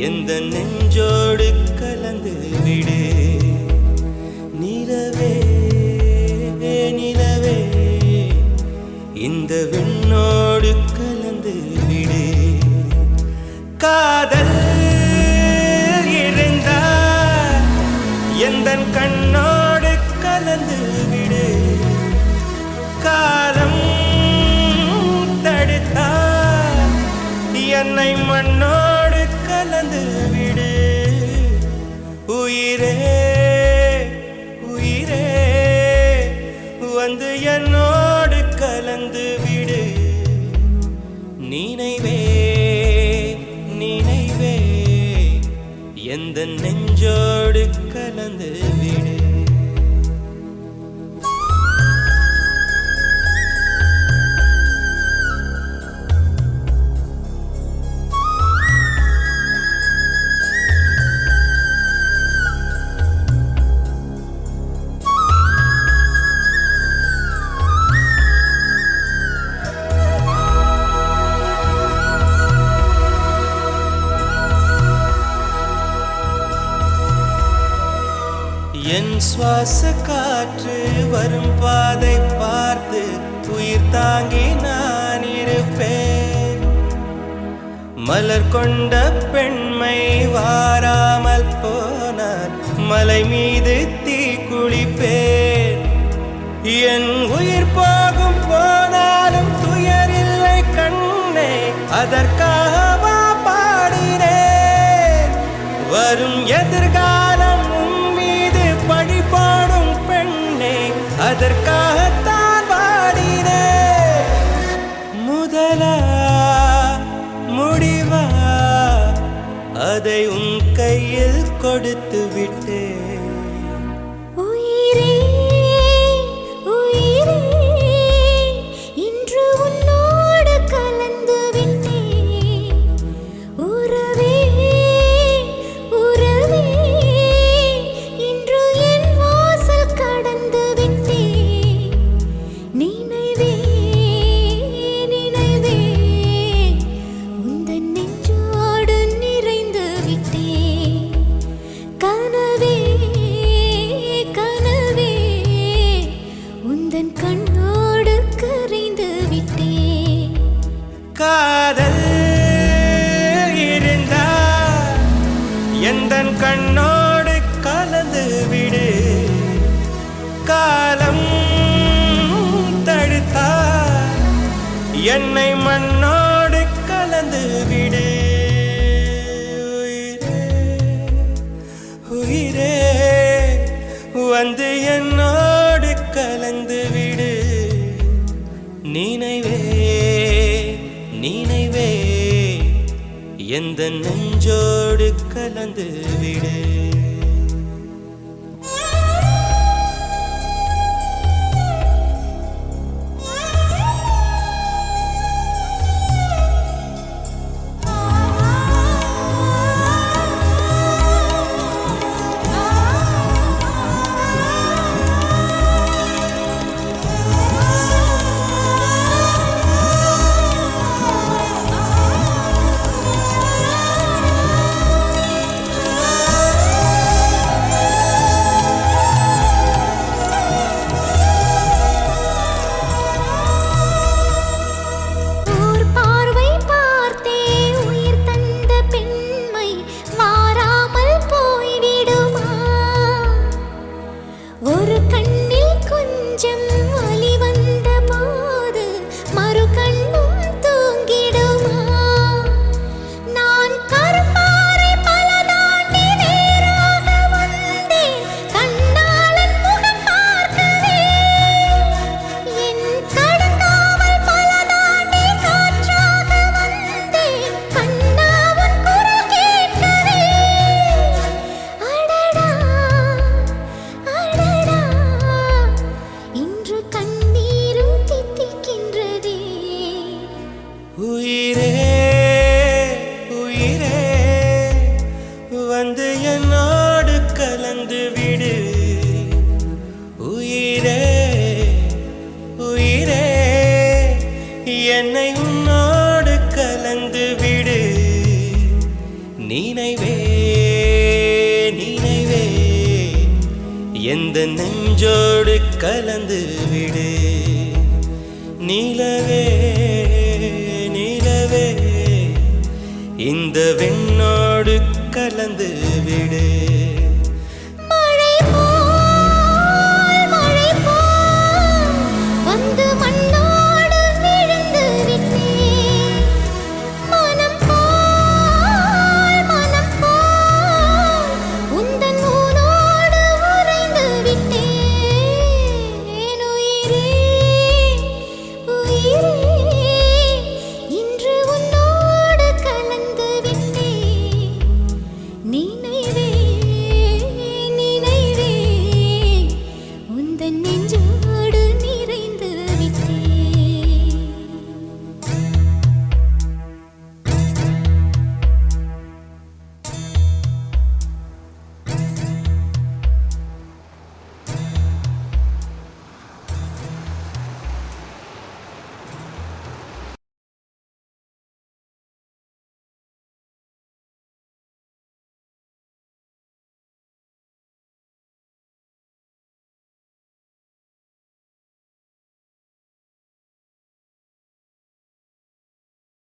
எந்த நெஞ்சோடு கலந்து விடு நிலவே நிலவே இந்த விண்ணோடு கலந்து விடு காதல் இருந்தால் எந்த கண்ணோடு கலந்து விடு காலம் தடுத்தால் என்னை மண்ணோடு கலந்து விடு உயிரே உயிரே வந்து என்னோடு கலந்து விடு நினைவே நினைவே எந்த நெஞ்சோடு கலந்து விடு என் சுவாச காற்று வரும் பாதை பார்த்து உயிர் தாங்கி நான் இருப்பேன் மலர் கொண்ட பெண்மை வாராமல் போனால் மலை மீது தீ குளிப்பேன் என் உயிர் போகும் போனாலும் துயர் இல்லை கண்ணே அதற்காகவா பாடினேன் வரும் எதிர்காலம் உன் மீது பழி போடும் பெண்ணே அதற்காகத்தான் பாடினேன் முதலா முடிவா அதை உன் கையில் கொடுத்து விட்டேன் உயிரே உயிரே இன்று உன்னோடு கலந்து விட்டேன் உறவே உறவே இன்று என் வாசல் கடந்து விட்டேன் நினைவே நினைவே உந்தன் நெஞ்சோடு நிறைந்து விட்டேன் கனவே கனவே உந்தன் கண்ணோடு கரைந்து விட்டேன் காதல் இருந்தா எந்த கண்ணோடு கலந்து விடு காலம் தடுத்தா என்னை மண்ணோடு கலந்து விடு உயிரே உயிரே வந்து என்னோடு கலந்து விடு நினைவே நினைவே எந்த நெஞ்சோடு கலந்து விடு ஓர் பார்வை பார்த்தே உயிர் தந்த பெண்மை மாறாமல் போய்விடுமா ஒரு கண்ணில் கொஞ்சம் வலி வந்த போது மறு கண்ணும் தூங்கிடுமா நான் கருப்பாறை பல தாண்டி நேராக வந்தேன் கண்ணாளன் முகம் பார்க்கவே என் கடந்தாமல் பல தாண்டி காற்றாக வந்தேன் கண்ணாவன் குரல் கேட்கவே அடடா அடடா இன்று கண்ணீரும் தித்திக்கின்றதே உயிரே உயிரே வந்து என்னோடு கலந்து விடு உயிரே உயிரே என்னை உன்னோடு கலந்து விடு நீ நினைவே நினைவே எந்த நெஞ்சோடு கலந்து விடு நிலவே நிலவே இந்த வெண்ணோடு கலந்து